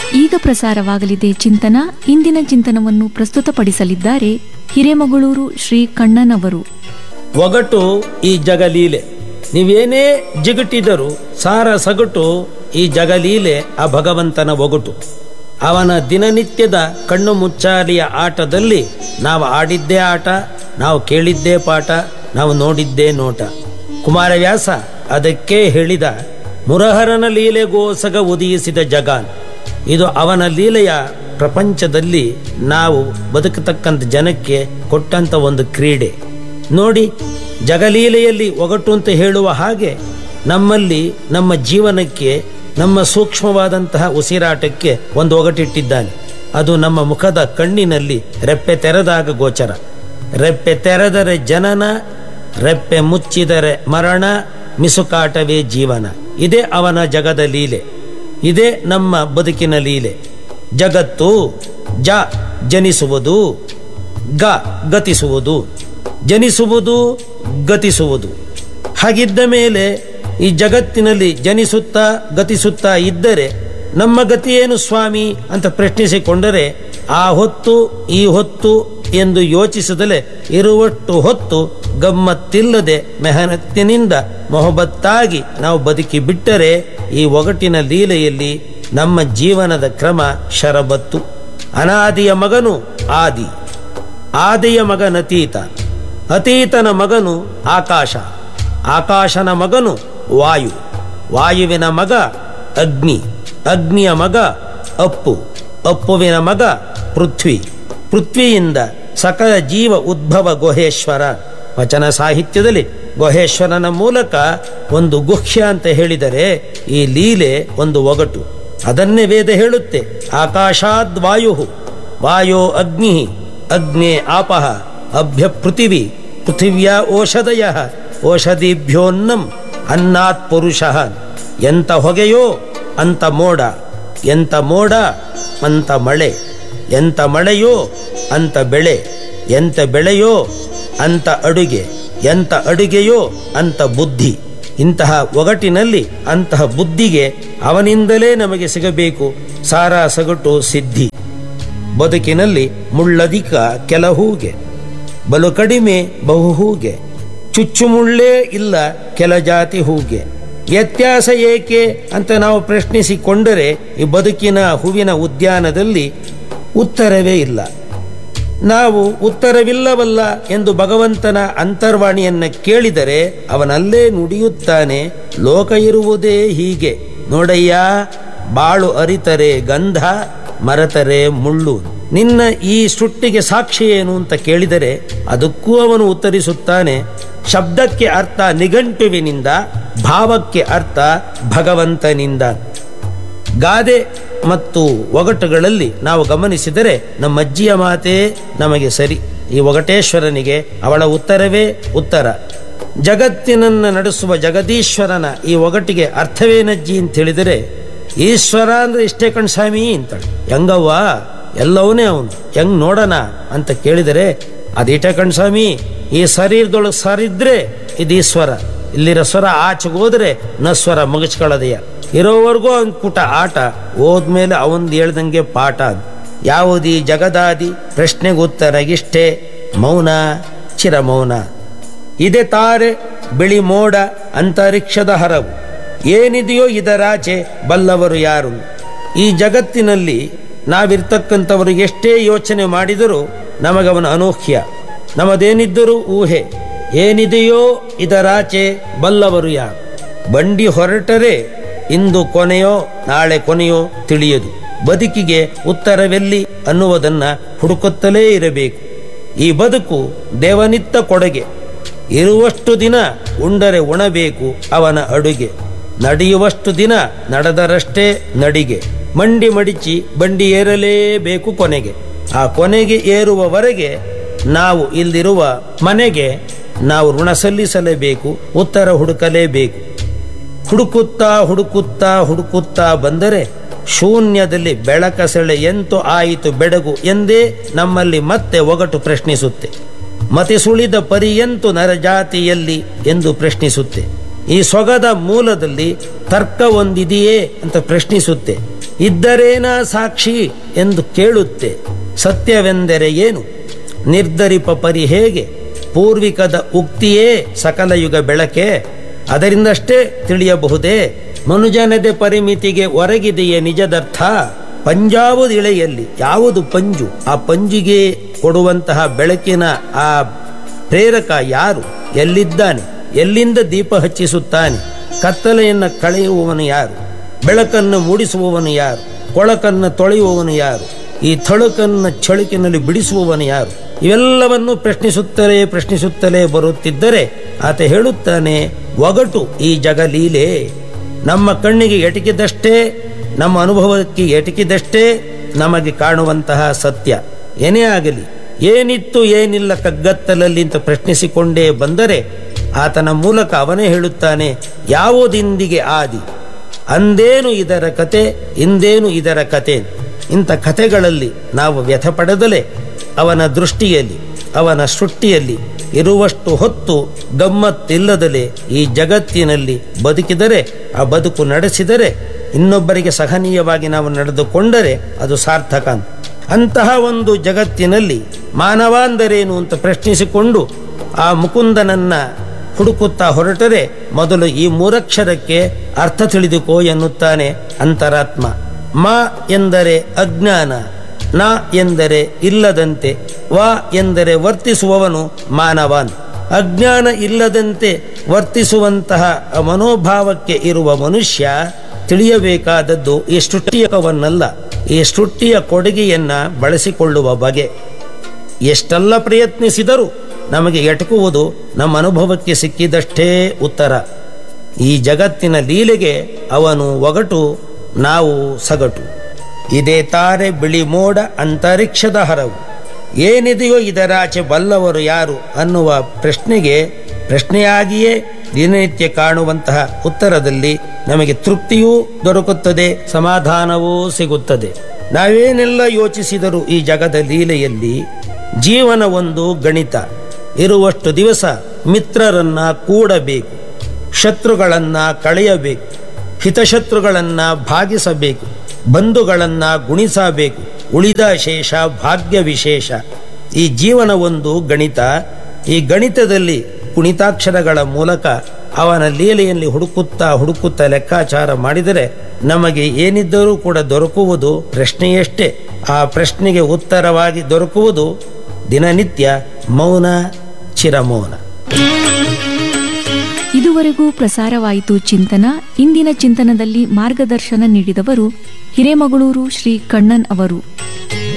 ಈಗ ಪ್ರಸಾರವಾಗಲಿದೆ ಚಿಂತನ ಇಂದಿನ ಚಿಂತನವನ್ನು ಪ್ರಸ್ತುತಪಡಿಸಲಿದ್ದಾರೆ ಹಿರೇಮಗಳೂರು ಶ್ರೀ ಕಣ್ಣನವರು ಒಗಟು ಈ ಜಗಲೀಲೆ ನೀವೇನೇ ಜಿಗಟಿದರೂ ಸಾರ ಸಗಟು ಈ ಜಗಲೀಲೆ ಆ ಭಗವಂತನ ಒಗಟು ಅವನ ದಿನನಿತ್ಯದ ಕಣ್ಣು ಮುಚ್ಚಾಲಿಯ ಆಟದಲ್ಲಿ ನಾವು ಆಡಿದ್ದೇ ಆಟ ನಾವು ಕೇಳಿದ್ದೇ ಪಾಠ ನಾವು ನೋಡಿದ್ದೇ ನೋಟ ಕುಮಾರವ್ಯಾಸ ಅದಕ್ಕೆ ಹೇಳಿದ ಮುರಹರನ ಲೀಲೆಗೋಸಗ ಉದಯಿಸಿದ ಜಗಾನ್ ಇದು ಅವನ ಲೀಲೆಯ ಪ್ರಪಂಚದಲ್ಲಿ ನಾವು ಬದುಕತಕ್ಕಂಥ ಜನಕ್ಕೆ ಕೊಟ್ಟಂತ ಒಂದು ಕ್ರೀಡೆ ನೋಡಿ ಜಗಲೀಲೆಯಲ್ಲಿ ಒಗಟು ಅಂತ ಹೇಳುವ ಹಾಗೆ ನಮ್ಮಲ್ಲಿ ನಮ್ಮ ಜೀವನಕ್ಕೆ ನಮ್ಮ ಸೂಕ್ಷ್ಮವಾದಂತಹ ಉಸಿರಾಟಕ್ಕೆ ಒಂದು ಒಗಟಿಟ್ಟಿದ್ದಾನೆ ಅದು ನಮ್ಮ ಮುಖದ ಕಣ್ಣಿನಲ್ಲಿ ರೆಪ್ಪೆ ತೆರೆದಾಗ ಗೋಚರ ರೆಪ್ಪೆ ತೆರೆದರೆ ಜನನ ರೆಪ್ಪೆ ಮುಚ್ಚಿದರೆ ಮರಣ ಮಿಸುಕಾಟವೇ ಜೀವನ ಇದೇ ಅವನ ಜಗದ ಲೀಲೆ ಇದೇ ನಮ್ಮ ಬದುಕಿನ ಲೀಲೆ ಜಗತ್ತು ಜ ಜನಿಸುವುದು ಗ ಗತಿಸುವುದು ಜನಿಸುವುದು ಗತಿಸುವುದು ಹಾಗಿದ್ದ ಮೇಲೆ ಈ ಜಗತ್ತಿನಲ್ಲಿ ಜನಿಸುತ್ತಾ ಗತಿಸುತ್ತಾ ಇದ್ದರೆ ನಮ್ಮ ಗತಿಯೇನು ಸ್ವಾಮಿ ಅಂತ ಪ್ರಶ್ನಿಸಿಕೊಂಡರೆ ಆ ಹೊತ್ತು ಈ ಹೊತ್ತು ಎಂದು ಯೋಚಿಸದಲೇ ಇರುವಷ್ಟು ಹೊತ್ತು ಗಮ್ಮತ್ತಿಲ್ಲದೆ ಮೆಹನತ್ತಿನಿಂದ ಮೊಹಬತ್ತಾಗಿ ನಾವು ಬದುಕಿ ಬಿಟ್ಟರೆ ಈ ಒಗಟಿನ ಲೀಲೆಯಲ್ಲಿ ನಮ್ಮ ಜೀವನದ ಕ್ರಮ ಶರಬತ್ತು ಅನಾದಿಯ ಮಗನು ಆದಿ ಆದಿಯ ಮಗನತೀತ ಅತೀತನ ಮಗನು ಆಕಾಶ ಆಕಾಶನ ಮಗನು ವಾಯು ವಾಯುವಿನ ಮಗ ಅಗ್ನಿ ಅಗ್ನಿಯ ಮಗ ಅಪ್ಪು ಅಪ್ಪುವಿನ ಮಗ ಪೃಥ್ವಿ ಪೃಥ್ವಿಯಿಂದ ಸಕಲ ಜೀವ ಉದ್ಭವ ಗುಹೇಶ್ವರ ವಚನ ಸಾಹಿತ್ಯದಲ್ಲಿ ಗುಹೇಶ್ವರನ ಮೂಲಕ ಒಂದು ಗುಹ್ಯ ಅಂತ ಹೇಳಿದರೆ ಈ ಲೀಲೆ ಒಂದು ಒಗಟು ಅದನ್ನೇ ವೇದ ಹೇಳುತ್ತೆ ಆಕಾಶಾದ್ ವಾಯು ವಾಯೋ ಅಗ್ನಿ ಅಗ್ನೇ ಆಪಹ ಅಭ್ಯ ಪೃಥಿವಿ ಪೃಥಿವ್ಯಾ ಓಷಧಯ ಓಷಧಿಭ್ಯೋನ್ನಂ ಅನ್ನಾತ್ ಪುರುಷ ಎಂತ ಹೊಗೆಯೋ ಅಂತ ಮೋಡ ಎಂತ ಮೋಡ ಅಂತ ಮಳೆ ಎಂತ ಮಳೆಯೋ ಅಂತ ಬೆಳೆ ಎಂತ ಬೆಳೆಯೋ ಅಂತ ಅಡುಗೆ ಎಂತ ಅಡುಗೆಯೋ ಅಂತ ಬುದ್ಧಿ ಇಂತಹ ಒಗಟಿನಲ್ಲಿ ಅಂತಹ ಬುದ್ಧಿಗೆ ಅವನಿಂದಲೇ ನಮಗೆ ಸಿಗಬೇಕು ಸಾರ ಸಗಟು ಸಿದ್ಧಿ ಬದುಕಿನಲ್ಲಿ ಮುಳ್ಳಧಿಕ ಕೆಲ ಹೂಗೆ ಬಲು ಕಡಿಮೆ ಬಹು ಹೂಗೆ ಚುಚ್ಚುಮುಳ್ಳೇ ಇಲ್ಲ ಕೆಲ ಜಾತಿ ಹೂಗೆ ವ್ಯತ್ಯಾಸ ಏಕೆ ಅಂತ ನಾವು ಪ್ರಶ್ನಿಸಿಕೊಂಡರೆ ಈ ಬದುಕಿನ ಹೂವಿನ ಉದ್ಯಾನದಲ್ಲಿ ಉತ್ತರವೇ ಇಲ್ಲ ನಾವು ಉತ್ತರವಿಲ್ಲವಲ್ಲ ಎಂದು ಭಗವಂತನ ಅಂತರ್ವಾಣಿಯನ್ನ ಕೇಳಿದರೆ ಅವನಲ್ಲೇ ನುಡಿಯುತ್ತಾನೆ ಲೋಕ ಇರುವುದೇ ಹೀಗೆ ನೋಡಯ್ಯ ಬಾಳು ಅರಿತರೆ ಗಂಧ ಮರತರೆ ಮುಳ್ಳು ನಿನ್ನ ಈ ಸೃಷ್ಟಿಗೆ ಸಾಕ್ಷಿ ಏನು ಅಂತ ಕೇಳಿದರೆ ಅದಕ್ಕೂ ಅವನು ಉತ್ತರಿಸುತ್ತಾನೆ ಶಬ್ದಕ್ಕೆ ಅರ್ಥ ನಿಘಂಟುವಿನಿಂದ ಭಾವಕ್ಕೆ ಅರ್ಥ ಭಗವಂತನಿಂದ ಗಾದೆ ಮತ್ತು ಒಗಟುಗಳಲ್ಲಿ ನಾವು ಗಮನಿಸಿದರೆ ನಮ್ಮ ಅಜ್ಜಿಯ ಮಾತೇ ನಮಗೆ ಸರಿ ಈ ಒಗಟೇಶ್ವರನಿಗೆ ಅವಳ ಉತ್ತರವೇ ಉತ್ತರ ಜಗತ್ತಿನನ್ನ ನಡೆಸುವ ಜಗದೀಶ್ವರನ ಈ ಒಗಟಿಗೆ ಅರ್ಥವೇನಜ್ಜಿ ಅಂತ ಹೇಳಿದರೆ ಈಶ್ವರ ಅಂದ್ರೆ ಇಷ್ಟೇ ಕಣ್ ಸ್ವಾಮಿ ಅಂತಾಳೆ ಹೆಂಗವ್ವ ಎಲ್ಲವನೇ ಅವನು ಹೆಂಗ್ ನೋಡೋಣ ಅಂತ ಕೇಳಿದರೆ ಅದಿಟ ಕಣ್ ಸ್ವಾಮಿ ಈ ಶರೀರದೊಳಗೆ ಸರಿದ್ರೆ ಇದು ಈಶ್ವರ ಇಲ್ಲಿರೋ ಸ್ವರ ಆಚೆಗೆ ಹೋದ್ರೆ ನಸ್ವರ ಮುಗಿಸ್ಕೊಳ್ಳೋದೆಯ ಇರೋವರೆಗೂ ಅವನ್ ಪುಟ ಆಟ ಹೋದ್ಮೇಲೆ ಅವಂದು ಹೇಳ್ದಂಗೆ ಪಾಠ ಯಾವುದಿ ಜಗದಾದಿ ಪ್ರಶ್ನೆಗೆ ಉತ್ತರ ಇಷ್ಟೇ ಮೌನ ಚಿರಮೌನ ಇದೆ ತಾರೆ ಬಿಳಿ ಮೋಡ ಅಂತರಿಕ್ಷದ ಹರವು ಏನಿದೆಯೋ ಇದರಾಚೆ ಬಲ್ಲವರು ಯಾರು ಈ ಜಗತ್ತಿನಲ್ಲಿ ನಾವಿರ್ತಕ್ಕಂಥವರು ಎಷ್ಟೇ ಯೋಚನೆ ಮಾಡಿದರೂ ನಮಗವನ ಅನೂಹ್ಯ ನಮ್ಮದೇನಿದ್ದರೂ ಊಹೆ ಏನಿದೆಯೋ ಇದರಾಚೆ ಬಲ್ಲವರು ಯಾರು ಬಂಡಿ ಹೊರಟರೆ ಇಂದು ಕೊನೆಯೋ ನಾಳೆ ಕೊನೆಯೋ ತಿಳಿಯದು ಬದುಕಿಗೆ ಉತ್ತರವೆಲ್ಲಿ ಅನ್ನುವುದನ್ನ ಹುಡುಕುತ್ತಲೇ ಇರಬೇಕು ಈ ಬದುಕು ದೇವನಿತ್ತ ಕೊಡುಗೆ ಇರುವಷ್ಟು ದಿನ ಉಂಡರೆ ಉಣಬೇಕು ಅವನ ಅಡುಗೆ ನಡೆಯುವಷ್ಟು ದಿನ ನಡೆದರಷ್ಟೇ ನಡಿಗೆ ಮಂಡಿ ಮಡಿಚಿ ಬಂಡಿ ಏರಲೇಬೇಕು ಕೊನೆಗೆ ಆ ಕೊನೆಗೆ ಏರುವವರೆಗೆ ನಾವು ಇಲ್ಲಿರುವ ಮನೆಗೆ ನಾವು ಋಣ ಸಲ್ಲಿಸಲೇಬೇಕು ಉತ್ತರ ಹುಡುಕಲೇಬೇಕು ಹುಡುಕುತ್ತಾ ಹುಡುಕುತ್ತಾ ಹುಡುಕುತ್ತಾ ಬಂದರೆ ಶೂನ್ಯದಲ್ಲಿ ಬೆಳಕ ಸೆಳೆ ಎಂತು ಆಯಿತು ಬೆಡಗು ಎಂದೇ ನಮ್ಮಲ್ಲಿ ಮತ್ತೆ ಒಗಟು ಪ್ರಶ್ನಿಸುತ್ತೆ ಮತಿ ಸುಳಿದ ಪರಿಯಂತು ನರಜಾತಿಯಲ್ಲಿ ಎಂದು ಪ್ರಶ್ನಿಸುತ್ತೆ ಈ ಸೊಗದ ಮೂಲದಲ್ಲಿ ತರ್ಕ ಒಂದಿದೆಯೇ ಅಂತ ಪ್ರಶ್ನಿಸುತ್ತೆ ಇದ್ದರೇನ ಸಾಕ್ಷಿ ಎಂದು ಕೇಳುತ್ತೆ ಸತ್ಯವೆಂದರೆ ಏನು ನಿರ್ಧರಿಪ ಪರಿ ಹೇಗೆ ಪೂರ್ವಿಕದ ಉಕ್ತಿಯೇ ಸಕಲ ಯುಗ ಬೆಳಕೆ ಅದರಿಂದಷ್ಟೇ ತಿಳಿಯಬಹುದೇ ಮನುಜನದೆ ಪರಿಮಿತಿಗೆ ಹೊರಗಿದೆಯೇ ನಿಜದರ್ಥ ಪಂಜಾವುದಿಳೆಯಲ್ಲಿ ಯಾವುದು ಪಂಜು ಆ ಪಂಜಿಗೆ ಕೊಡುವಂತಹ ಬೆಳಕಿನ ಆ ಪ್ರೇರಕ ಯಾರು ಎಲ್ಲಿದ್ದಾನೆ ಎಲ್ಲಿಂದ ದೀಪ ಹಚ್ಚಿಸುತ್ತಾನೆ ಕತ್ತಲೆಯನ್ನು ಕಳೆಯುವವನು ಯಾರು ಬೆಳಕನ್ನು ಮೂಡಿಸುವವನು ಯಾರು ಕೊಳಕನ್ನು ತೊಳೆಯುವವನು ಯಾರು ಈ ಥಳುಕನ್ನು ಚಳುಕಿನಲ್ಲಿ ಬಿಡಿಸುವವನು ಯಾರು ಇವೆಲ್ಲವನ್ನು ಪ್ರಶ್ನಿಸುತ್ತಲೇ ಪ್ರಶ್ನಿಸುತ್ತಲೇ ಬರುತ್ತಿದ್ದರೆ ಆತ ಹೇಳುತ್ತಾನೆ ಒಗಟು ಈ ಜಗಲೀಲೆ ನಮ್ಮ ಕಣ್ಣಿಗೆ ಎಟಕಿದಷ್ಟೇ ನಮ್ಮ ಅನುಭವಕ್ಕೆ ಎಟಕಿದಷ್ಟೇ ನಮಗೆ ಕಾಣುವಂತಹ ಸತ್ಯ ಏನೇ ಆಗಲಿ ಏನಿತ್ತು ಏನಿಲ್ಲ ಕಗ್ಗತ್ತಲಲ್ಲಿ ಅಂತ ಪ್ರಶ್ನಿಸಿಕೊಂಡೇ ಬಂದರೆ ಆತನ ಮೂಲಕ ಅವನೇ ಹೇಳುತ್ತಾನೆ ಯಾವುದಿಂದಿಗೆ ಆದಿ ಅಂದೇನು ಇದರ ಕತೆ ಇಂದೇನು ಇದರ ಕತೆ ಇಂಥ ಕಥೆಗಳಲ್ಲಿ ನಾವು ವ್ಯಥಪಡದಲೇ ಅವನ ದೃಷ್ಟಿಯಲ್ಲಿ ಅವನ ಸೃಷ್ಟಿಯಲ್ಲಿ ಇರುವಷ್ಟು ಹೊತ್ತು ಗಮ್ಮತ್ತಿಲ್ಲದಲೇ ಈ ಜಗತ್ತಿನಲ್ಲಿ ಬದುಕಿದರೆ ಆ ಬದುಕು ನಡೆಸಿದರೆ ಇನ್ನೊಬ್ಬರಿಗೆ ಸಹನೀಯವಾಗಿ ನಾವು ನಡೆದುಕೊಂಡರೆ ಅದು ಸಾರ್ಥಕ ಅಂತ ಅಂತಹ ಒಂದು ಜಗತ್ತಿನಲ್ಲಿ ಮಾನವ ಅಂದರೇನು ಅಂತ ಪ್ರಶ್ನಿಸಿಕೊಂಡು ಆ ಮುಕುಂದನನ್ನ ಹುಡುಕುತ್ತಾ ಹೊರಟರೆ ಮೊದಲು ಈ ಮೂರಕ್ಷರಕ್ಕೆ ಅರ್ಥ ತಿಳಿದುಕೋ ಎನ್ನುತ್ತಾನೆ ಅಂತರಾತ್ಮ ಮ ಎಂದರೆ ಅಜ್ಞಾನ ನ ಎಂದರೆ ಇಲ್ಲದಂತೆ ವ ಎಂದರೆ ವರ್ತಿಸುವವನು ಮಾನವಾನ್ ಅಜ್ಞಾನ ಇಲ್ಲದಂತೆ ವರ್ತಿಸುವಂತಹ ಮನೋಭಾವಕ್ಕೆ ಇರುವ ಮನುಷ್ಯ ತಿಳಿಯಬೇಕಾದದ್ದು ಈ ಸೃಷ್ಟಿಯಕವನ್ನಲ್ಲ ಈ ಸೃಷ್ಟಿಯ ಕೊಡುಗೆಯನ್ನ ಬಳಸಿಕೊಳ್ಳುವ ಬಗೆ ಎಷ್ಟೆಲ್ಲ ಪ್ರಯತ್ನಿಸಿದರೂ ನಮಗೆ ಎಟಕುವುದು ನಮ್ಮ ಅನುಭವಕ್ಕೆ ಸಿಕ್ಕಿದಷ್ಟೇ ಉತ್ತರ ಈ ಜಗತ್ತಿನ ಲೀಲೆಗೆ ಅವನು ಒಗಟು ನಾವು ಸಗಟು ಇದೇ ತಾರೆ ಬಿಳಿ ಮೋಡ ಅಂತರಿಕ್ಷದ ಹರವು ಏನಿದೆಯೋ ಇದರಾಚೆ ಬಲ್ಲವರು ಯಾರು ಅನ್ನುವ ಪ್ರಶ್ನೆಗೆ ಪ್ರಶ್ನೆಯಾಗಿಯೇ ದಿನನಿತ್ಯ ಕಾಣುವಂತಹ ಉತ್ತರದಲ್ಲಿ ನಮಗೆ ತೃಪ್ತಿಯೂ ದೊರಕುತ್ತದೆ ಸಮಾಧಾನವೂ ಸಿಗುತ್ತದೆ ನಾವೇನೆಲ್ಲ ಯೋಚಿಸಿದರೂ ಈ ಜಗದ ಲೀಲೆಯಲ್ಲಿ ಜೀವನ ಒಂದು ಗಣಿತ ಇರುವಷ್ಟು ದಿವಸ ಮಿತ್ರರನ್ನ ಕೂಡಬೇಕು ಶತ್ರುಗಳನ್ನ ಕಳೆಯಬೇಕು ಹಿತಶತ್ರುಗಳನ್ನ ಭಾಗಿಸಬೇಕು ಬಂಧುಗಳನ್ನ ಗುಣಿಸಬೇಕು ಉಳಿದ ಶೇಷ ಭಾಗ್ಯ ವಿಶೇಷ ಈ ಜೀವನ ಒಂದು ಗಣಿತ ಈ ಗಣಿತದಲ್ಲಿ ಕುಣಿತಾಕ್ಷರಗಳ ಮೂಲಕ ಅವನ ಲೀಲೆಯಲ್ಲಿ ಹುಡುಕುತ್ತಾ ಹುಡುಕುತ್ತಾ ಲೆಕ್ಕಾಚಾರ ಮಾಡಿದರೆ ನಮಗೆ ಏನಿದ್ದರೂ ಕೂಡ ದೊರಕುವುದು ಪ್ರಶ್ನೆಯಷ್ಟೇ ಆ ಪ್ರಶ್ನೆಗೆ ಉತ್ತರವಾಗಿ ದೊರಕುವುದು ದಿನನಿತ್ಯ ಮೌನ ಚಿರಮೌನ ಇದುವರೆಗೂ ಪ್ರಸಾರವಾಯಿತು ಚಿಂತನ ಇಂದಿನ ಚಿಂತನದಲ್ಲಿ ಮಾರ್ಗದರ್ಶನ ನೀಡಿದವರು ಹಿರೇಮಗಳೂರು ಶ್ರೀ ಕಣ್ಣನ್ ಅವರು